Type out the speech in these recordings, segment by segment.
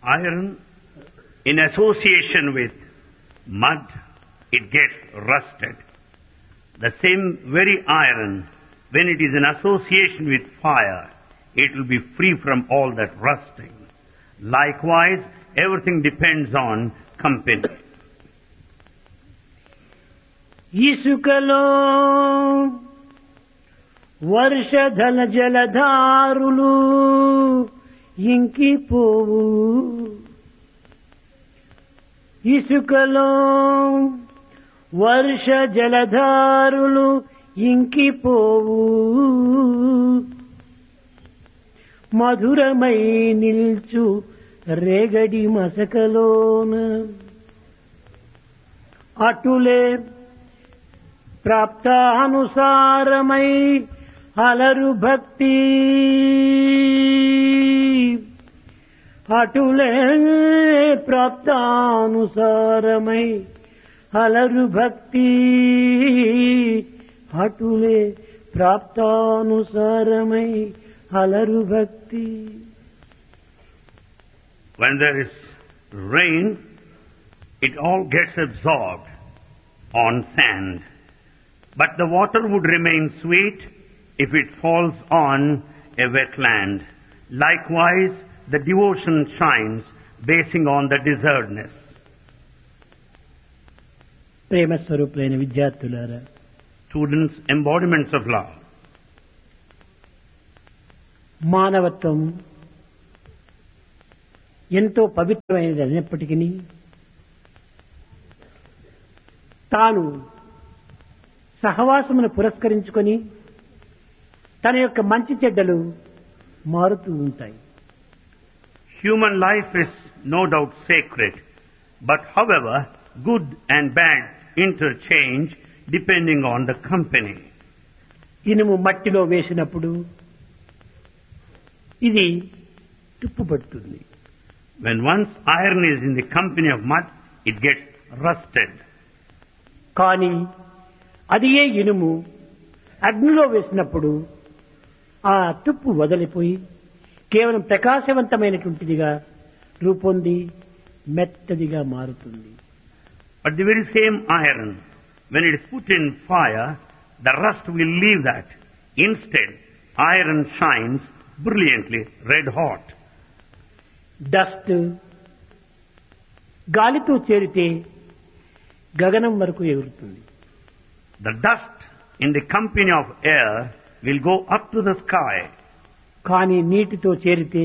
Iron, in association with mud, it gets rusted. The same very iron, when it is in association with fire, it will be free from all that rusting. Likewise, everything depends on company. ఇసుకలో వర్షధల జలధారులు ఇంకిపోవు ఇసుకలో వర్ష జలధారులు ఇంకిపోవు మధురమై నిల్చు రేగడి మసకలోన అటులే ప్రాప్తానుసారమై అలరు భక్తి అటులే ప్రాప్తానుసారమై అలరు భక్తి అటులే ప్రాప్తానుసారమై అలరు భక్తి When there is rain, it all gets absorbed on sand. But the water would remain sweet if it falls on a wetland. Likewise, the devotion shines basing on the desertness. ప్రేమ స్వరూపులైన విద్యార్థులారా Students, embodiments of love. మానవత్వం ఎంతో పవిత్రమైనది అయినప్పటికీ తాను సహవాసమును పురస్కరించుకొని తన యొక్క మంచి చెడ్డలు మారుతూ ఉంటాయి Human life is no doubt sacred, but however, good and bad interchange depending on the company. ఇనుము మట్టిలో వేసినప్పుడు ఇది తుప్పుపడుతుంది When once iron is in the company of mud, it gets rusted. కానీ అది ఏ ఇనుము అగ్నిలో వేసినప్పుడు ఆ తుప్పు వదిలిపోయి కేవలం ప్రకాశవంతమైనటువంటిదిగా రూపొంది మెత్తదిగా మారుతుంది But the very same iron, when it is put in fire, the rust will leave that. Instead, iron shines brilliantly red hot. Dust గాలితో చేరితే గగనం వరకు ఎగురుతుంది The dust in the company of air will go up to the sky. కానీ నీటితో చేరితే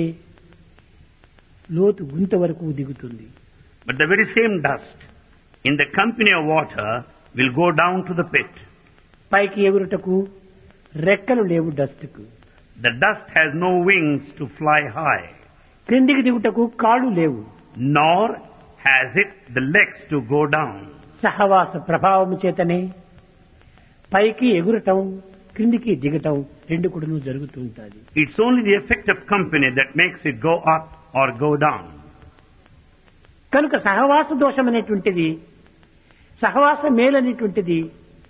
లోతు గుంత వరకు దిగుతుంది But the very same dust in the company of water will go down to the pit. పైకి ఎగురుటకు రెక్కలు లేవు డస్ట్కు The dust has no wings to fly high, క్రిందికి దిగుటకు కాళ్ళు లేవు nor has it the legs to go down. సహవాస ప్రభావము చేతనే పైకి ఎగురటం క్రిందికి దిగటం రెండు కూడా జరుగుతూ ఉంటుంది It's only the effect of company that makes it go up or go down. కనుక సహవాస దోషం అనేటువంటిది సహవాస మేలు అనేటువంటిది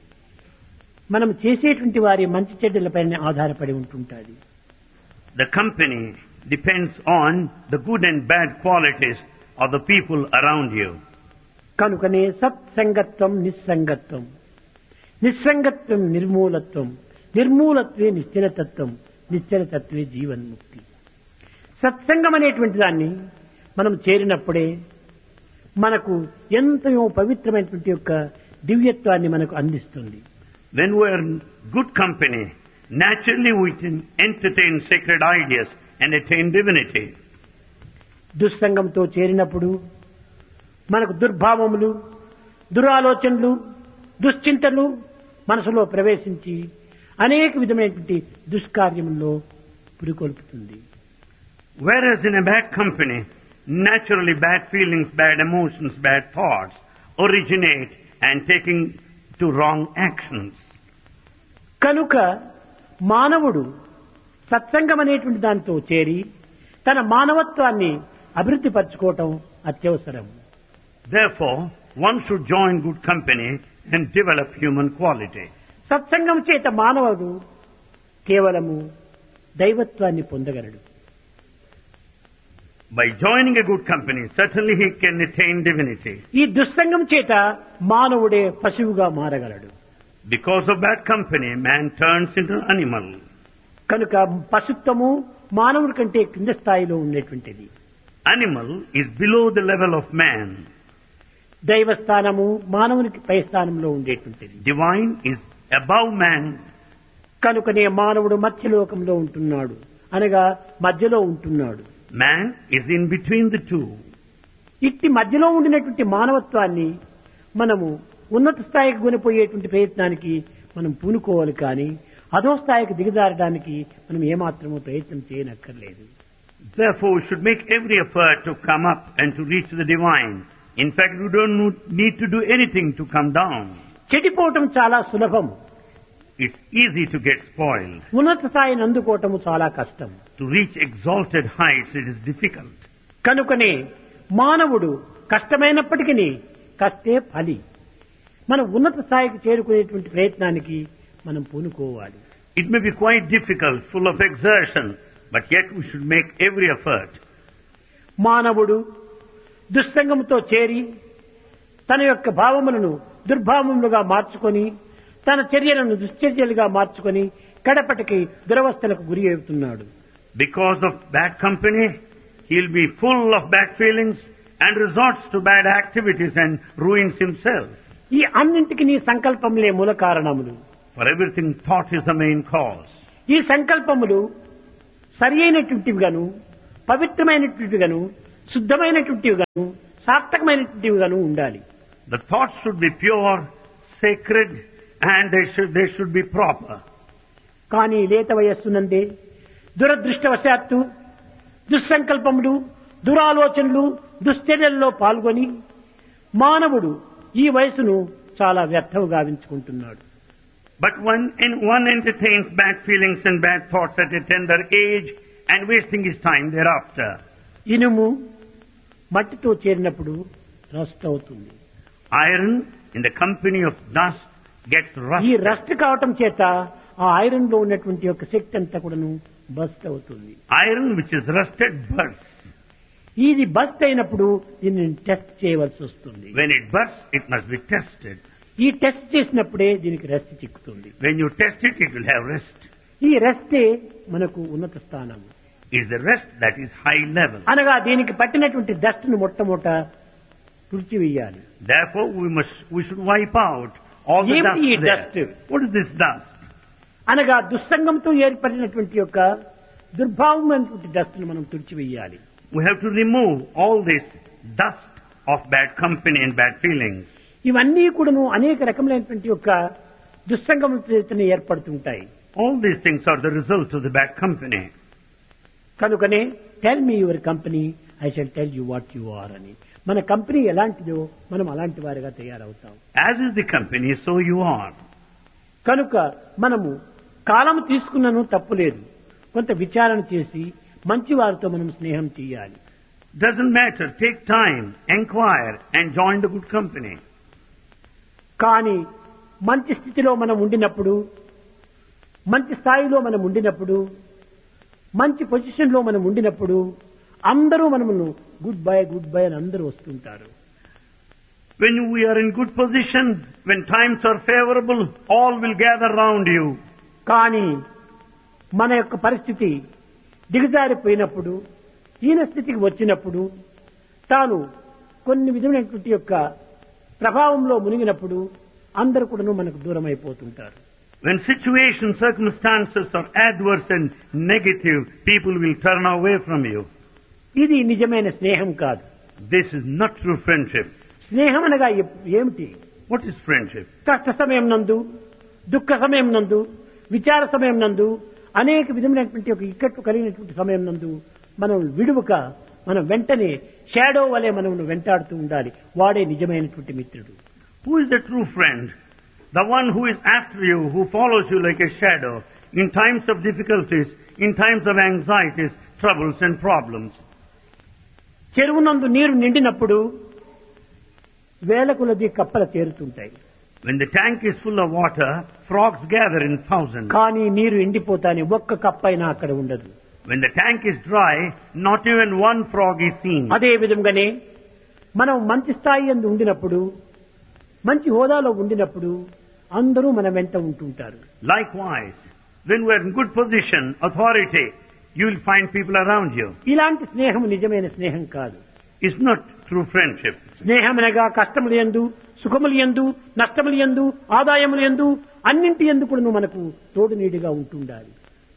మనం చేసేటువంటి వారి మంచి చెడ్డలపైన ఆధారపడి ఉంటుంటుంది The company depends on the good and bad qualities of the people around you. కనుకనే సత్సంగత్వం నిస్సంగత్వం నిస్సంగత్వం నిర్మూలత్వం నిర్మూలత్వే నిశ్చలతత్వం నిశ్చలతత్వే జీవన్ముక్తి సత్సంగం అనేటువంటి దాన్ని మనం చేరినప్పుడే మనకు ఎంతో పవిత్రమైనటువంటి యొక్క దివ్యత్వాన్ని మనకు అందిస్తుంది When we are in good company, naturally we can entertain sacred ideas and attain divinity. దుస్సంగంతో చేరినప్పుడు మనకు దుర్భావములు దురాలోచనలు దుశ్చింతలు మనసులో ప్రవేశించి అనేక విధమైనటువంటి దుష్కార్యముల్లో పురికొల్పుతుంది Whereas in a bad company, naturally bad feelings, bad emotions, bad thoughts originate and taking to wrong actions. కనుక మానవుడు సత్సంగం అనేటువంటి దాంతో చేరి తన మానవత్వాన్ని అభివృద్ధి పరచుకోవటం అత్యవసరం Therefore, one should join good company and develop human quality. సత్సంగం చేత మానవుడు కేవలము దైవత్వాన్ని పొందగలడు By joining a good company, certainly he can attain divinity. ఈ దుస్సంగం చేత మానవుడే పశువుగా మారగలడు Because of bad company, man turns into an animal. కనుక పశుత్వము మానవుడి కంటే కింద స్థాయిలో ఉండేటువంటిది Animal is below the level of man. దైవ స్థానము మానవునికి పై స్థానంలో ఉండేటువంటిది Divine is above man. కనుకనే మానవుడు మధ్యలోకంలో ఉంటున్నాడు అనగా మధ్యలో ఉంటున్నాడు Man is in between the two. ఇట్టి మధ్యలో ఉండినటువంటి మానవత్వాన్ని మనము ఉన్నత స్థాయికి కొనిపోయేటువంటి ప్రయత్నానికి మనం పూనుకోవాలి కానీ అధో స్థాయికి దిగజారడానికి మనం ఏమాత్రమూ ప్రయత్నం చేయనక్కర్లేదు Therefore, we should make every effort to come up and to reach the divine. In fact, we don't need to do anything to come down. చెడిపోవటం చాలా సులభం It's easy to get spoiled. ఉన్నత స్థాయిని అందుకోవటము చాలా కష్టం To reach exalted heights, it is difficult. కనుకనే మానవుడు కష్టమైనప్పటికీ కష్టే ఫలి మనం ఉన్నత స్థాయికి చేరుకునేటువంటి ప్రయత్నానికి మనం పూనుకోవాలి It may be quite difficult, full of exertion, but yet we should make every effort. మానవుడు దుస్సంగంతో చేరి తన యొక్క భావములను దుర్భావములుగా మార్చుకొని తన చర్యలను దుశ్చర్యలుగా మార్చుకొని కడపటికి దురవస్థలకు గురి అవుతున్నాడు Because of bad company, he'll be full of bad feelings and resorts to bad activities and ruins himself. ఈ అన్నింటికి నీ సంకల్పములే మూల కారణములు For everything, thought is the main cause. ఈ సంకల్పములు సరి అయినటువంటివిగాను పవిత్రమైనటువంటివిగాను శుద్ధమైనటువంటివిగాను సార్థకమైనటువంటివిగాను ఉండాలి The thoughts should be pure, sacred, and they should, they should be proper. కానీ లేత వయస్సునందే దురదృష్టవశాత్తు దుస్సంకల్పములు దురాలోచనలు దుశ్చర్యల్లో పాల్గొని మానవుడు ఈ వయసును చాలా వ్యర్థం గావించుకుంటున్నాడు But when in one entertains bad feelings and bad thoughts at a tender age and wasting his time thereafter, ఇనుము మట్టితో చేరినప్పుడు రస్ట్ అవుతుంది iron in the company of dust gets ఈ rusted. రస్ట్ కావటం చేత ఆ ఐరన్ లో ఉన్నటువంటి యొక్క శక్తి అంతా కూడాను బస్ట్ అవుతుంది Iron which is rusted bursts. ఇది బస్ట్ అయినప్పుడు దీన్ని టెస్ట్ చేయవలసి వస్తుంది When it bursts, it must be tested. ఈ టెస్ట్ చేసినప్పుడే దీనికి రెస్ట్ చిక్కుతుంది When you test it, it will have rest. ఈ రెస్టే మనకు ఉన్నత స్థానం It is the rest that is high level. అనగా దీనికి పట్టినటువంటి డస్ట్ ను మొట్టమొదట తుడిచివేయాలి Therefore, we must we should wipe out all the Empty dust. there. dust. What is this dust? అనగా దుస్సంగంతో ఏర్పడినటువంటి యొక్క దుర్భావమైనటువంటి డస్ట్ ను మనం తుడిచివేయాలి We have to remove all this dust of bad company and bad feelings. ఇవన్నీ కూడాను అనేక రకములైనటువంటి యొక్క దుస్సంగం చేతనే ఏర్పడుతుంటాయి All these things are the result of the bad company. కనుకనే tell me your company I shall tell you what you are అని మన కంపెనీ ఎలాంటిదో మనం అలాంటి వారిగా తయారవుతాం As is the company, so you are. కనుక మనము కాలం తీసుకున్నను తప్పులేదు కొంత విచారణ చేసి మంచి వారితో మనం స్నేహం చేయాలి Doesn't matter. Take time, inquire, and join the good company. కానీ మంచి స్థితిలో మనం ఉండినప్పుడు మంచి స్థాయిలో మనం ఉండినప్పుడు మంచి పొజిషన్ లో మనం ఉండినప్పుడు అందరూ మనమును గుడ్ బై గుడ్ బై అని అందరూ వస్తుంటారు When we are in good position, when times are favorable, all will gather round you. కానీ మన యొక్క పరిస్థితి దిగజారిపోయినప్పుడు హీన స్థితికి వచ్చినప్పుడు తాను కొన్ని విధమైనటువంటి యొక్క ప్రభావంలో మునిగినప్పుడు అందరూ కూడాను మనకు దూరం అయిపోతుంటారు When situations, circumstances are adverse and negative, people will turn away from you. ఇది నిజమైన స్నేహం కాదు This is not true friendship. స్నేహం అనగా ఎప్- ఏమిటి What is friendship? కష్ట సమయం నందు దుఃఖ సమయం నందు విచార సమయం నందు అనేక విధమైనటువంటి ఒక ఇక్కట్లు కలిగినటువంటి సమయం నందు మనం విడువక మనం వెంటనే షాడో వలె మనం వెంటాడుతూ ఉండాలి వాడే నిజమైనటువంటి మిత్రుడు Who is the true friend? The one who is after you, who follows you like a shadow in times of difficulties, in times of anxieties, troubles and problems. చెరువు నందు నీరు నిండినప్పుడు వేల కొలది కప్పల చేరుతుంటాయి When the tank is full of water, frogs gather in thousands. కానీ నీరు ఎండిపోతానే ఒక్క కప్పైనా అక్కడ ఉండదు When the tank is dry, not even one frog is seen. అదే విధంగానే మనం మంచి స్థాయి అందు ఉండినప్పుడు మంచి హోదాలో ఉండినప్పుడు అందరూ మన వెంట ఉంటుంటారు Likewise, when we are in good position, authority, you will find people around you. ఇలాంటి స్నేహం నిజమైన స్నేహం కాదు It's not true friendship. స్నేహమనగా కష్టములు ఎందు సుఖములు ఎందు నష్టములు ఎందు ఆదాయములు ఎందు అన్నింటి ఎందు కూడా మనకు తోడు నీడిగా ఉంటుండాలి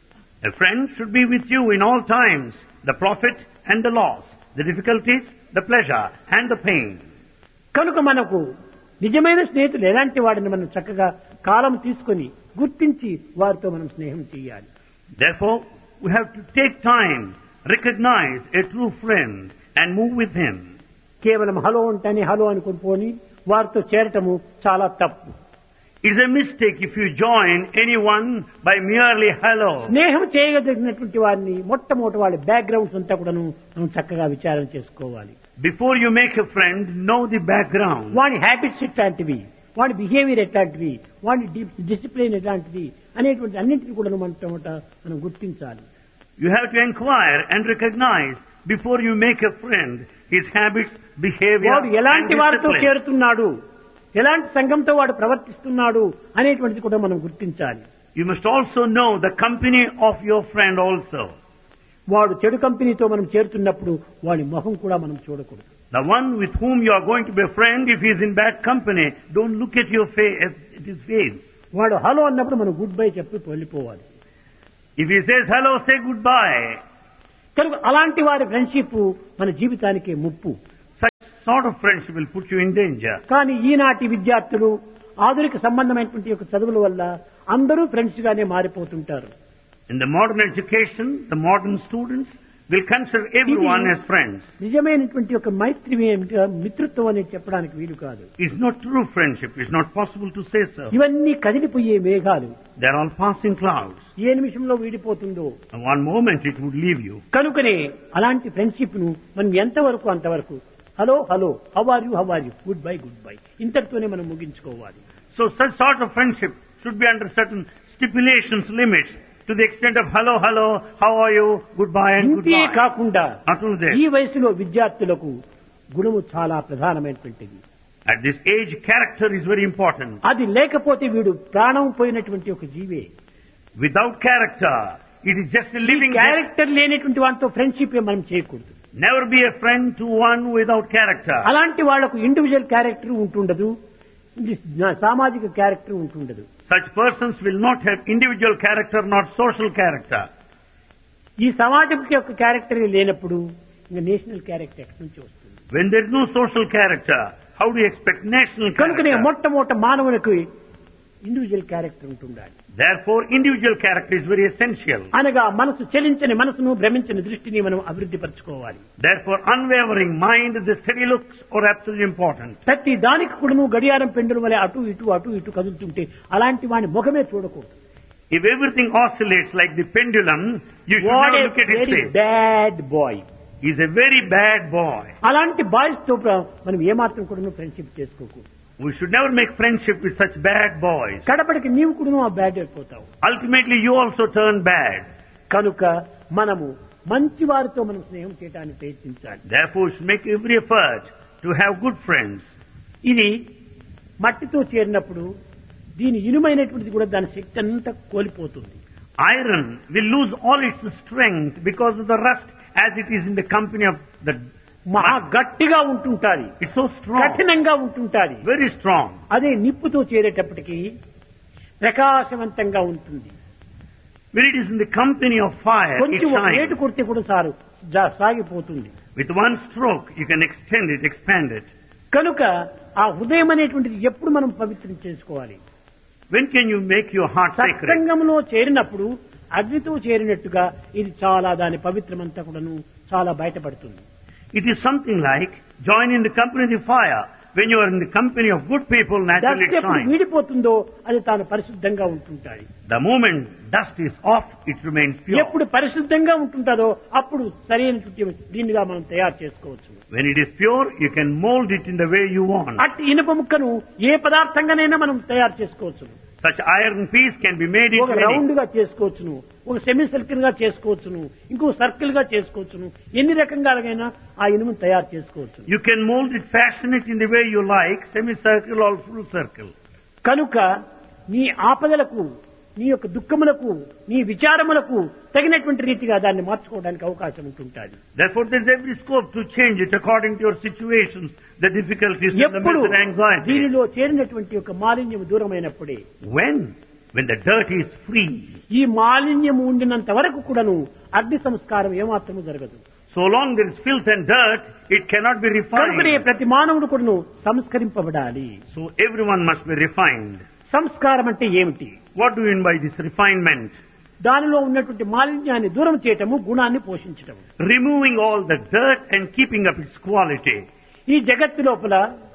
A friend should be with you in all times, the profit and the loss, the difficulties, the pleasure and the pain. కనుక మనకు నిజమైన స్నేహితులు ఎలాంటి వాడిని మనం చక్కగా కాలం తీసుకొని గుర్తించి వారితో మనం స్నేహం చేయాలి Therefore, we have to take time, recognize a true friend and move with him. కేవలం హలో ఉంటేనే హలో అనుకుని పోని వారితో చేరటము చాలా తప్పు It's a mistake if you join anyone by merely hello. స్నేహం చేయగలిగినటువంటి వారిని మొట్టమొదటి వాళ్ళ బ్యాక్గ్రౌండ్స్ అంతా కూడాను మనం చక్కగా విచారణ చేసుకోవాలి Before you make a friend, know the background. వాడి హ్యాబిట్స్ ఎట్లాంటివి వాడి బిహేవియర్ ఎట్లాంటివి వాడి డిసిప్లిన్ ఎట్లాంటిది అనేటువంటి అన్నింటిని కూడా మనం మనం గుర్తించాలి You have to inquire and recognize before you make a friend his habits, behavior, వాడు and ఎలాంటి వారితో discipline. చేరుతున్నాడు ఎలాంటి సంఘంతో వాడు ప్రవర్తిస్తున్నాడు అనేటువంటిది కూడా మనం గుర్తించాలి You must also know the company of your friend also. వాడు చెడు కంపెనీతో మనం చేరుతున్నప్పుడు వాడి మొహం కూడా మనం చూడకూడదు The one with whom you are going to be a friend, if he is in bad company, don't look at your face, at his face. వాడు హలో అన్నప్పుడు మనం గుడ్ బై చెప్పి వెళ్ళిపోవాలి If he says hello, say goodbye. కనుక అలాంటి వారి friendship మన జీవితానికి ముప్పు Such sort of friendship will put you in danger. కానీ ఈనాటి విద్యార్థులు ఆధునిక సంబంధమైనటువంటి యొక్క చదువుల వల్ల అందరూ ఫ్రెండ్స్ గానే మారిపోతుంటారు In the modern education, the modern students will consider everyone as friends. నిజమైనటువంటి ఒక మైత్రి మిత్రత్వం అనేది చెప్పడానికి వీలు కాదు It's not true friendship. It's not possible to say so. ఇవన్నీ కదిలిపోయే మేఘాలు They're all passing clouds. ఏ నిమిషంలో వీడిపోతుందో And one moment it would leave you. కనుకనే అలాంటి ఫ్రెండ్షిప్ ను మనం ఎంతవరకు అంతవరకు hello hello how are you how are you goodbye goodbye ఇంతటితోనే మనం ముగించుకోవాలి So such sort of friendship should be under certain stipulations, limits, to the extent of hello, hello, how are you, goodbye and ఇంతే goodbye. కాకుండా Not only that. ఈ వయసులో విద్యార్థులకు గుణము చాలా ప్రధానమైనటువంటిది At this age, character is very important. అది లేకపోతే వీడు ప్రాణం పోయినటువంటి ఒక జీవే Without character, it is just a living death. Character లేనటువంటి వాటితో ఫ్రెండ్షిప్ మనం చేయకూడదు Never be a friend to one without character. అలాంటి వాళ్లకు ఇండివిజువల్ క్యారెక్టర్ ఉంటుండదు ఇది సామాజిక క్యారెక్టర్ ఉంటుండదు Such persons will not have individual character, not social character. ఈ సమాజం యొక్క క్యారెక్టర్ లేనప్పుడు ఇంకా నేషనల్ క్యారెక్టర్ ఎక్కడి నుంచి వస్తుంది When there is no social character, how do you expect national కనుకనే character? మొట్టమొదట మానవునికి ఇండివిజువల్ క్యారెక్టర్ ఉంటుండాలి Therefore, individual character is very essential. అనగా మనసు చలించని మనసును భ్రమించని దృష్టిని మనం అభివృద్ధి పరచుకోవాలి Therefore, unwavering mind, the steady looks are absolutely important. ప్రతి దానికి కూడాను గడియారం పెండుల వలె అటు ఇటు అటు ఇటు కదులుతుంటే అలాంటి వాడి ముఖమే చూడకూడదు If everything oscillates like the pendulum, you should what never look at his very face. Bad boy He's a very bad boy. అలాంటి బాయ్స్ తో ప్ర- మనం ఏమాత్రం కూడా ఫ్రెండ్షిప్ చేసుకోకూడదు We should never make friendship with such bad boys. కడపడికి నీవు కూడా ఆ బ్యాడ్ అయిపోతావు Ultimately, you also turn bad. కనుక మనము మంచి వారితో మనం స్నేహం చేయడానికి ప్రయత్నించాలి Therefore, we should make every effort to have good friends. ఇది మట్టితో చేరినప్పుడు దీని ఇనుమైనటువంటిది కూడా దాని శక్తి అంతా కోల్పోతుంది Iron will lose all its strength because of the rust as it is in the company of the. మహా గట్టిగా ఉంటుంటాది It's so strong, కఠినంగా ఉంటుంటాది very strong. అదే నిప్పుతో చేరేటప్పటికి ప్రకాశవంతంగా ఉంటుంది When it is in the company of fire, it కొంచెం ఒక ఏటు shines. కొడితే కూడా సారు జా- సాగిపోతుంది With one stroke, you can extend it, expand it. కనుక ఆ హృదయం అనేటువంటిది ఎప్పుడు మనం పవిత్రం చేసుకోవాలి When can you make your heart sacred? సత్సంగంలో చేరినప్పుడు అగ్నితో చేరినట్టుగా ఇది చాలా దాని పవిత్రమంతా కూడాను చాలా బయటపడుతుంది It is something like join in the company of the fire. When you are in the company of good people, naturally dust it ఎప్పుడు shines. వీడిపోతుందో అది తాను పరిశుద్ధంగా ఉంటుంటాయి The moment dust is off, it remains pure. ఎప్పుడు పరిశుద్ధంగా ఉంటుంటుందో అప్పుడు సరైనటువంటి దీనిగా మనం తయారు చేసుకోవచ్చు When it is pure, you can mold it in the way you want. అట్టి ఇనుప ముక్కను ఏ పదార్థంగానైనా మనం తయారు చేసుకోవచ్చు Such iron piece can be made ఒక into any. రౌండ్ గా చేసుకోవచ్చును ఒక సెమీ సర్కిల్ గా చేసుకోవచ్చును ఇంకో సర్కిల్ గా చేసుకోవచ్చును ఎన్ని రకంగాలైనా ఆ ఇనుమును తయారు చేసుకోవచ్చు You can mold it, fashion it in the way you like, semicircle or full circle. కనుక నీ ఆపదలకు నీ యొక్క దుఃఖములకు నీ విచారములకు తగినటువంటి రీతిగా దాన్ని మార్చుకోవడానికి అవకాశం ఉంటుంటుంది Therefore, there is every scope to change it according to your situations, the difficulties, and the ఎప్పుడు mental anxiety. దీనిలో చేరినటువంటి యొక్క మాలిన్యం దూరమైనప్పుడే When? When the dirt is free. ఈ మాలిన్యం ఉండినంత వరకు కూడాను అగ్ని సంస్కారం ఏమాత్రము జరగదు So long there is filth and dirt, it cannot be కనుకనే refined. ప్రతి మానవుడు కూడాను సంస్కరింపబడాలి So everyone must be refined. సంస్కారం అంటే ఏమిటి What do you mean by this refinement? దానిలో ఉన్నటువంటి మాలిన్యాన్ని దూరం చేయటము గుణాన్ని పోషించటము Removing all the dirt and keeping up its quality. ఈ జగత్తు లోపల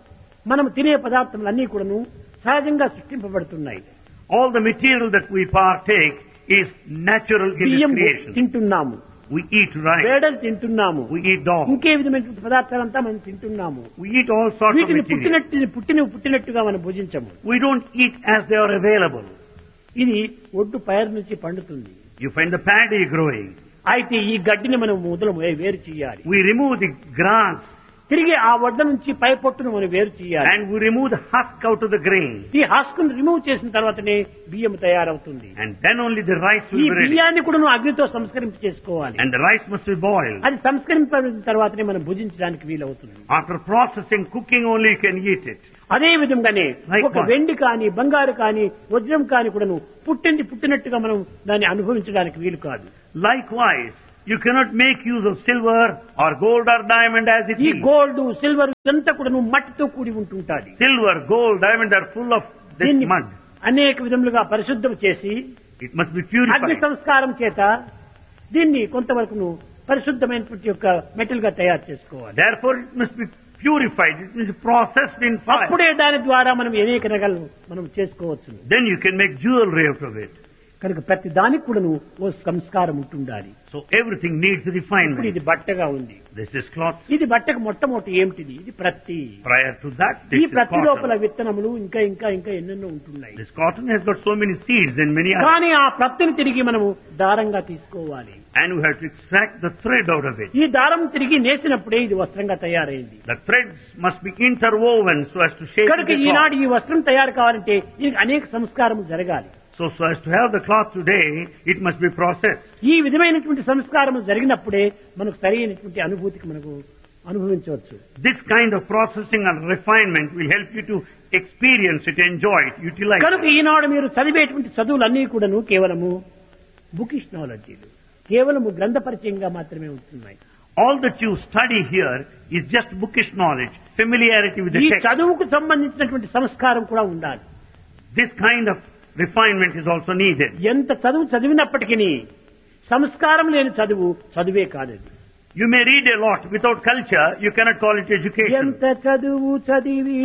మనం తినే పదార్థములన్నీ కూడాను సహజంగా సృష్టింపబడుతున్నాయి All the material that we partake is natural in బియ్యం its creation. తింటున్నాము We eat rice, వేడలు తింటున్నాము we eat dog, ఇంకే విధమైనటువంటి పదార్థాలంతా మనం తింటున్నాము we eat all sorts of వీటిని material. పుట్టినట్టు పుట్టిన పుట్టినట్టుగా మనం భుజించము We don't eat as they are available. ఇది ఒడ్డు పైరు నుంచి పండుతుంది You find the paddy growing. అయితే ఈ గడ్డిని మనం మొదలు వేరు చేయాలి We remove the grass తిరిగి ఆ వడ్డ నుంచి పై పొట్టును మనం వేరు చేయాలి and we remove the husk out of the grain. ఈ హాస్కును రిమూవ్ చేసిన తర్వాతనే బియ్యం తయారవుతుంది And then only the rice ఈ will be ready. బియ్యాన్ని కూడా నువ్వు అగ్నితో సంస్కరింప చేసుకోవాలి And the rice must be boiled. అది సంస్కరింపబడిన తర్వాతనే మనం భుజించడానికి వీలవుతుంది After processing, cooking only you can eat it. అదే విధంగానే Likewise. ఒక వెండి కాని బంగారు కాని వజ్రం కాని కూడాను పుట్టింది పుట్టినట్టుగా మనం దాన్ని అనుభవించడానికి వీలు కాదు Likewise, you cannot make use of silver or gold or diamond as it ఈ is. గోల్డ్ సిల్వర్ ఇదంతా కూడాను మట్టితో కూడి ఉంటుంటాది Silver, gold, diamond are full of this దీన్ని mud. అనేక విధములుగా పరిశుద్ధం చేసి It must be అగ్ని purified. సంస్కారం చేత దీన్ని కొంతవరకు పరిశుద్ధమైనటువంటి యొక్క మెటల్ గా తయారు చేసుకోవాలి Therefore, it must be purified. It must be processed in fire. అప్పుడే దాని ద్వారా మనం అనేక రకాలు మనం చేసుకోవచ్చు Then you can make jewelry out of it. కనుక ప్రతి దానికి కూడాను ఓ సంస్కారం ఉంటుండాలి So everything needs ఇప్పుడు refinement. ఇది బట్టగా ఉంది This is cloth. ఇది బట్టకు మొట్టమొదటి ఏమిటిది ఇది ప్రతి Prior to that, ఈ this is ప్రతి లోపల cotton. విత్తనములు ఇంకా ఇంకా ఇంకా ఎన్నెన్నో ఉంటున్నాయి This cotton has got so many seeds and many others. కానీ ఆ ప్రత్తిని తిరిగి మనము దారంగా తీసుకోవాలి And we have to extract the thread out of it. ఈ దారం తిరిగి నేసినప్పుడే ఇది వస్త్రంగా తయారైంది The threads must be interwoven so as to shape కనుక the cloth. ఈనాడు ఈ వస్త్రం తయారు కావాలంటే దీనికి అనేక సంస్కారం జరగాలి So, so as to have the cloth today, it must be processed. ఈ విధమైనటువంటి సంస్కారం జరిగినప్పుడే మనకు సరైనటువంటి అనుభూతికి మనకు అనుభవించవచ్చు This kind of processing and refinement will help you to experience it, enjoy it, utilize కనుక it. ఈనాడు మీరు చదివేటువంటి చదువులన్నీ కూడాను కేవలము బుకిష్ నాలెడ్జీలు కేవలము గ్రంథ పరిచయంగా మాత్రమే ఉంటున్నాయి All that you study here is just bookish knowledge, familiarity with ఈ the text. చదువుకు సంబంధించినటువంటి సంస్కారం కూడా ఉండాలి This kind of refinement is also needed. ఎంత చదువు చదివినప్పటికీ సంస్కారం లేని చదువు చదువే కాదది You may read a lot without culture, you cannot call it education. ఎంత చదువు చదివి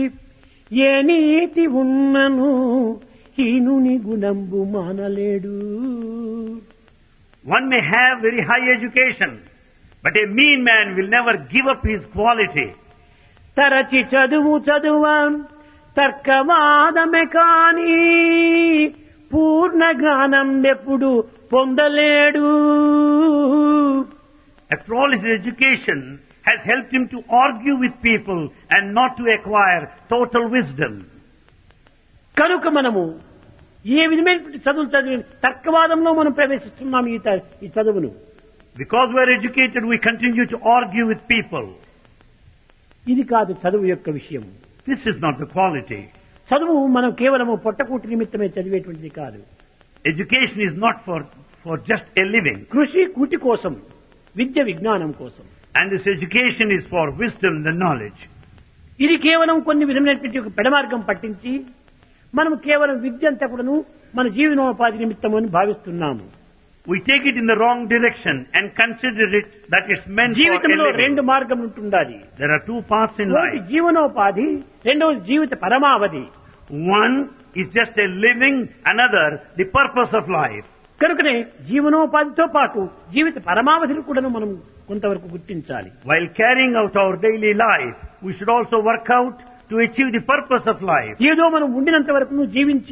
ఏ నీతి ఉన్నను హీనుని గుణంబు మానలేడు One may have very high education, but a mean man will never give up his quality. తరచి చదువు చదువా తర్కవాదమే కాని పూర్ణ జ్ఞానం ఎప్పుడు పొందలేడు After all, his education has helped him to argue with people and not to acquire total wisdom. కనుక మనము ఏ విధమైనటువంటి చదువులు చదివి తర్కవాదంలో మనం ప్రవేశిస్తున్నాం ఈ త- ఈ చదువును Because we are educated, we continue to argue with people. ఇది కాదు చదువు యొక్క విషయం This is not the quality. చదువు మనం కేవలము పొట్టకూటి నిమిత్తమే చదివేటువంటిది కాదు Education is not for, for just a living. కృషి కూటి కోసం విద్య విజ్ఞానం కోసం And this education is for wisdom and knowledge. ఇది కేవలం కొన్ని విధమైనటువంటి ఒక పెడమార్గం పట్టించి మనం కేవలం విద్య అంతా కూడాను మన జీవనోపాధి నిమిత్తం అని భావిస్తున్నాము We take it in the wrong direction and consider it that it's meant for జీవితంలో a living. రెండు మార్గం ఉంటుండాలి There are two paths in ఒకటి life. జీవనోపాధి రెండవది జీవిత పరమావధి One is just a living, another the purpose of life. కనుకనే జీవనోపాధితో పాటు జీవిత పరమావధిని కూడా మనం కొంతవరకు గుర్తించాలి While carrying out our daily life, we should also work out to achieve the purpose of life. ఏదో మనం ఉండినంత వరకు జీవించి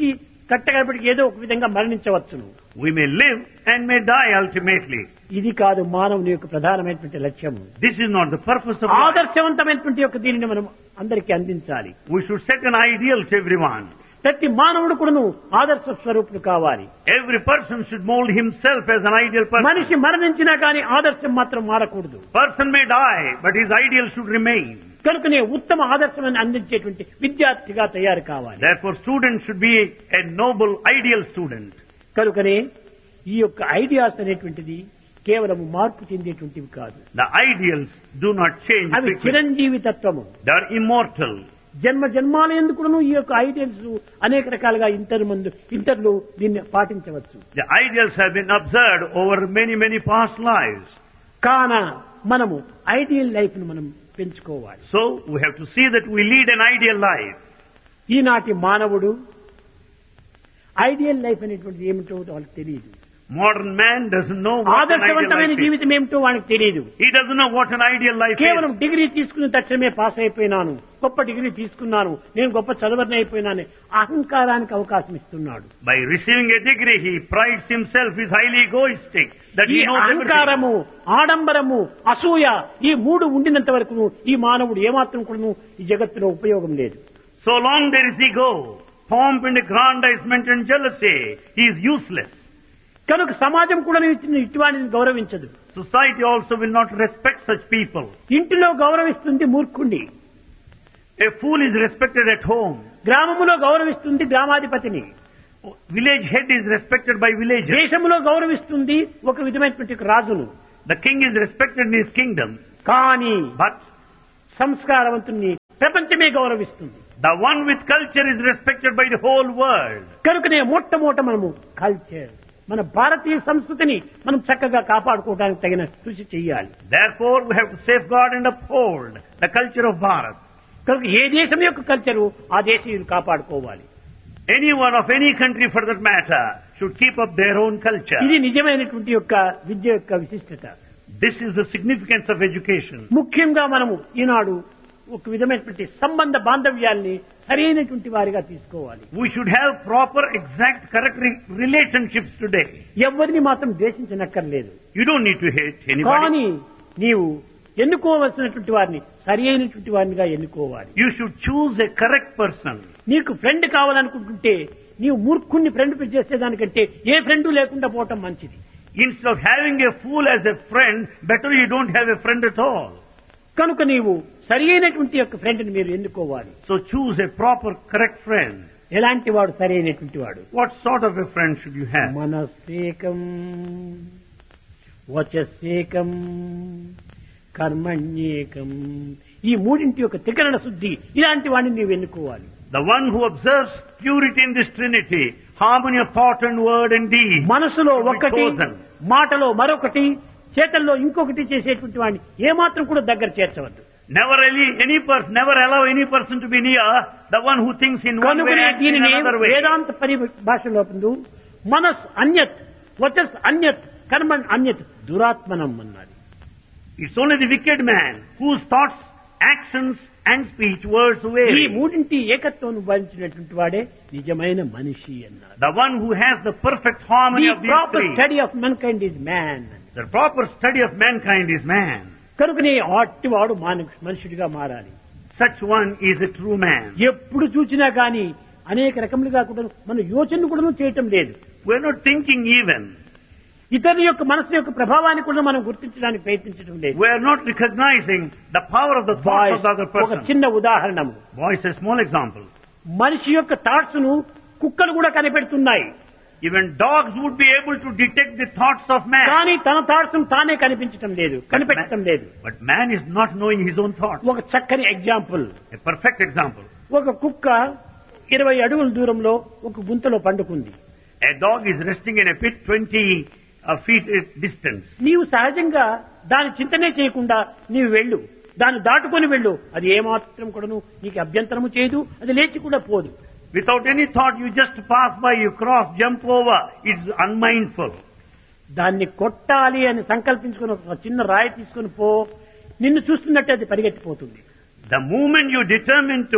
కట్టగడపటికి ఏదో ఒక విధంగా మరణించవచ్చును We may live and may die ultimately. ఇది కాదు మానవుని యొక్క ప్రధానమైనటువంటి లక్ష్యము This is not the purpose of life. ఆదర్శవంతమైనటువంటి యొక్క దీనిని మనం అందరికీ అందించాలి We should set an ideal to everyone. ప్రతి మానవుడు కూడాను ఆదర్శ స్వరూపుడు కావాలి Every person should mold himself as an ideal person. మనిషి మరణించినా కానీ ఆదర్శం మాత్రం మారకూడదు Person may die, but his ideal should remain. కనుకనే ఉత్తమ ఆదర్శమని అందించేటువంటి విద్యార్థిగా తయారు కావాలి Therefore, students should be a noble, ideal student. కనుకనే ఈ యొక్క ఐడియాస్ అనేటువంటిది కేవలం మార్పు చెందేటువంటివి కాదు The ideals do not change. అవి frequently. చిరంజీవి తత్వము They are immortal. జన్మ జన్మాల ఎందుకును ఈ యొక్క ఐడియల్స్ అనేక రకాలుగా ఇంటర్ మందు ఇంటర్లు దీన్ని పాటించవచ్చు The ideals have been observed over many, many past lives. కాన మనము ఐడియల్ లైఫ్ ను మనం పెంచుకోవాలి So, we have to see that we lead an ideal life. ఈనాటి మానవుడు ఐడియల్ లైఫ్ అనేటువంటిది ఏమిటో వాళ్ళకి తెలియదు Modern man doesn't know what an ideal ఆదర్శవంతమైన life is. జీవితం ఏమిటో వానికి తెలియదు He doesn't know what an ideal life కేవలం is. డిగ్రీ తీసుకున్న తక్షణమే పాస్ అయిపోయినాను గొప్ప డిగ్రీ తీసుకున్నాను నేను గొప్ప చదవని అయిపోయినాను అహంకారానికి అవకాశం ఇస్తున్నాడు By receiving a degree, he prides himself, is highly egoistic, that ఈ he knows everything. అహంకారము ఆడంబరము అసూయ ఈ మూడు ఉండినంత వరకు ఈ మానవుడు ఏమాత్రం కూడా ఈ జగత్తులో ఉపయోగం లేదు So long there is ego, pomp and aggrandizement and jealousy, he is useless. కనుక సమాజం కూడా ఇటువంటిని గౌరవించదు Society also will not respect such people. ఇంటిలో గౌరవిస్తుంది మూర్ఖుణ్ణి A fool is respected at home. గ్రామములో గౌరవిస్తుంది గ్రామాధిపతిని Village head is respected by villagers. దేశములో గౌరవిస్తుంది ఒక విధమైనటువంటి ఒక రాజును The king is respected in his kingdom. కానీ But సంస్కారవంతుణ్ణి ప్రపంచమే గౌరవిస్తుంది the one with culture is respected by the whole world. కనుకనే మొట్టమొదట మనము కల్చర్ మన భారతీయ సంస్కృతిని మనం చక్కగా కాపాడుకోవడానికి తగిన కృషి చేయాలి Therefore, we have to safeguard and uphold the culture of Bharat. కనుక ఏ దేశం యొక్క కల్చరు ఆ దేశీయులు కాపాడుకోవాలి Anyone of any country for that matter should keep up their own culture. ఇది నిజమైనటువంటి యొక్క విద్య యొక్క విశిష్టత This is the significance of education. ముఖ్యంగా మనము ఈనాడు ఒక విధమైనటువంటి సంబంధ బాంధవ్యాల్ని సరైనటువంటి వారిగా తీసుకోవాలి We should have proper, exact, correct re- relationships today. ఎవరిని మాత్రం ద్వేషించనక్కర్లేదు You don't need to hate anybody. కానీ నీవు ఎన్నుకోవలసినటువంటి వారిని సరి అయినటువంటి వారినిగా ఎన్నుకోవాలి You should choose a correct person. నీకు ఫ్రెండ్ కావాలనుకుంటుంటే నీవు మూర్ఖుణ్ణి ఫ్రెండ్ చేసేదానికంటే ఏ ఫ్రెండ్ లేకుండా పోవటం మంచిది Instead of having a fool as a friend, better you don't have a friend at all. కనుక నీవు సరి అయినటువంటి యొక్క ఫ్రెండ్ని మీరు ఎన్నుకోవాలి So choose a proper, correct friend. ఎలాంటి వాడు సరి అయినటువంటి వాడు What sort of a friend should you have? మనస్సేకం వచస్సేకం కర్మణ్యేకం ఈ మూడింటి యొక్క త్రికరణ శుద్ధి ఇలాంటి వాడిని నీవు ఎన్నుకోవాలి The one who observes purity in this Trinity, harmony of thought and word and deed. మనసులో should be ఒకటి chosen. మాటలో మరొకటి చేతల్లో ఇంకొకటి చేసేటువంటి వాడిని ఏమాత్రం కూడా దగ్గర చేర్చవద్దు Never any, any person, never allow any person to be near the one who thinks in one way కనుకనే and in దీనిని another way. వేదాంత పరిభాషలో పొందు మనస్ అన్యత్ వచస్ అన్యత్ కర్మణ్ అన్యత్ దురాత్మనం అన్నది It's only the wicked man whose thoughts, actions and speech, words ఈ vary. మూడింటి ఏకత్వం భరించినటువంటి వాడే నిజమైన మనిషి అన్నారు The one who has the perfect harmony the of these proper three. Study of mankind is man The proper study of mankind is man. కనుకనే అట్టి వాడు మానవ మనుషుడిగా మారాలి Such one is a true man. ఎప్పుడు చూసినా గాని అనేక రకములుగా కూడా మన యోచన కూడా చేయటం లేదు We're not thinking even. ఇతరుల యొక్క మనసు యొక్క ప్రభావాన్ని కూడా మనం గుర్తించడానికి ప్రయత్నించడం లేదు We're not recognizing the power of the thoughts of the other ఒక person. చిన్న ఉదాహరణము Voice a small example. మనిషి యొక్క థాట్స్ ను కుక్కలు కూడా కనిపెడుతున్నాయి Even dogs would be able to detect the thoughts of man. కానీ తన థాట్స్ తానే కనిపించటం లేదు కనిపెట్టడం లేదు But man is not knowing his own thoughts. ఒక చక్కని ఎగ్జాంపుల్ A perfect example. ఒక కుక్క ఇరవై అడుగుల దూరంలో ఒక గుంతలో పండుకుంది A dog is resting in a pit 20 uh, feet uh, distance. నీవు సహజంగా దాని చింతనే చేయకుండా నీవు వెళ్ళు దాన్ని దాటుకొని వెళ్ళు అది ఏమాత్రం కూడాను నీకు అభ్యంతరము చేయదు అది లేచి కూడా పోదు Without any thought, you just pass by, you cross, jump over. It's unmindful. దాన్ని కొట్టాలి అని సంకల్పించుకుని ఒక చిన్న రాయి తీసుకుని పో నిన్ను చూస్తున్నట్టే అది పరిగెత్తిపోతుంది The moment you determine to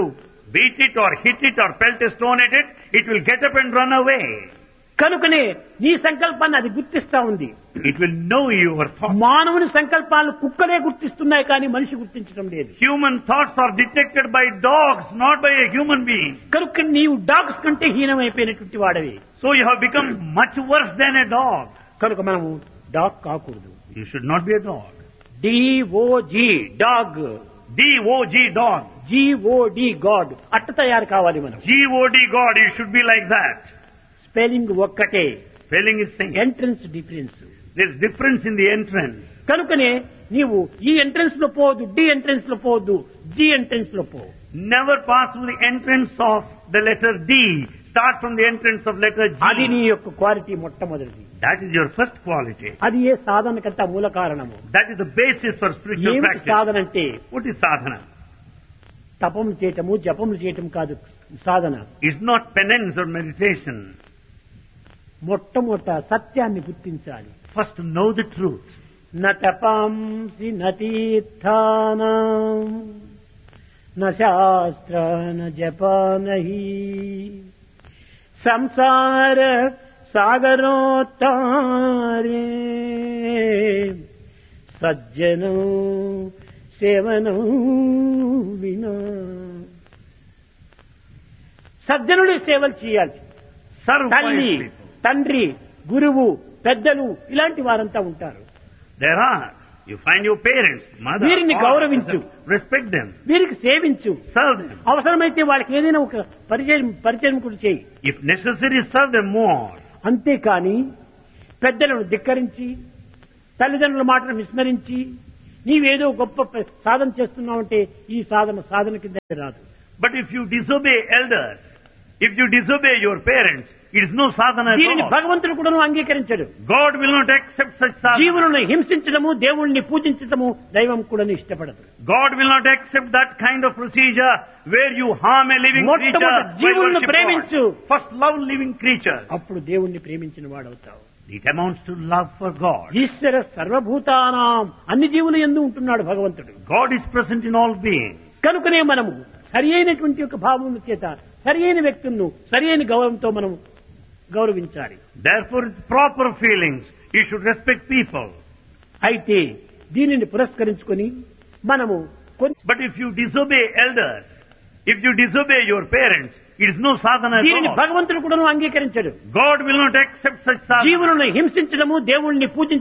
beat it or hit it or pelt a stone at it, it will get up and run away. కనుకనే నీ సంకల్పాన్ని అది గుర్తిస్తా ఉంది It will know your thoughts. మానవుని సంకల్పాలను కుక్కలే గుర్తిస్తున్నాయి కానీ మనిషి గుర్తించడం లేదు Human thoughts are detected by dogs, not by a human being. కనుక నీవు డాగ్స్ కంటే హీనమైపోయినటువంటి వాడవి So you have become much worse than a dog. కనుక మనము డాగ్ కాకూడదు You should not be a dog. D O G dog D-O-G dog. G O D god అట్ట తయారు కావాలి మనం G-O-D God, you should be like that. Spelling ఒక్కటే Spelling is same. Entrance difference There's difference in the entrance. కనుకనే నీవు ఈ entrance లో పోవద్దు డి ఎంట్రన్స్ లో పోవద్దు జి ఎంట్రన్స్ లో పో Never pass through the entrance of the letter D. Start from the entrance of letter అది నీ G. యొక్క క్వాలిటీ మొట్టమొదటిది That is your first quality. అది ఏ సాధనకంతా మూల కారణము That is the basis for spiritual ఏమిటి practice. సాధన అంటే What is sadhana? తపములు చేయటము జపములు చేయటం కాదు సాధన It's not penance or meditation. మొట్టమొదట సత్యాన్ని గుర్తించాలి First know the truth. నపాంసి నతీర్థానా శాస్త్ర జపానహి సంసార సాగరోత్తారే సజ్జనం సేవనం వినా సజ్జనుడి సేవలు చేయాలి Serve తల్లి wise people. తండ్రి గురువు పెద్దలు ఇలాంటి వారంతా ఉంటారు There are. You find your parents, mother, వీరిని father, గౌరవించు. respect them, వీరికి సేవించు serve them. అవసరమైతే వాళ్ళకి ఏదైనా ఒక పరిచయం పరిచయం కూడా చేయి If necessary, serve them more. అంతేకాని పెద్దలను ధిక్కరించి తల్లిదండ్రుల మాటను విస్మరించి నీవేదో గొప్ప ప- సాధన చేస్తున్నావంటే ఈ సాధన సాధన కింద రాదు But if you disobey elders, if you disobey your parents, it is no sadhana at దీనిని all. భగవంతుడు కూడా అంగీకరించడు God will not accept such sadhana. జీవులను హింసించడము దేవుణ్ణి పూజించడము దైవం కూడా ఇష్టపడదు God will not accept that kind of procedure where you harm a living మొట్టమొదట creature. by జీవులను worship ప్రేమించు. God. First love living creatures. అప్పుడు దేవుణ్ణి ప్రేమించిన వాడవుతావు It amounts to love for God. ఈశ్వర సర్వభూతానాం అన్ని జీవులు ఎందు ఉంటున్నాడు భగవంతుడు God is present in all beings. కనుకనే మనము సరి అయినటువంటి యొక్క భావము చేత సరి అయిన వ్యక్తులను సరి అయిన గౌరవంతో మనం గౌరవించాలి Therefore, with proper feelings, you should respect people. అయితే దీనిని పురస్కరించుకొని మనము కొంచెం But if you disobey elders, if you disobey your parents, it is no sadhana at దీనిని all. భగవంతుడు కూడా అంగీకరించడు God will not accept such sadhana. జీవులను హింసించడము దేవుణ్ణి పూజించడము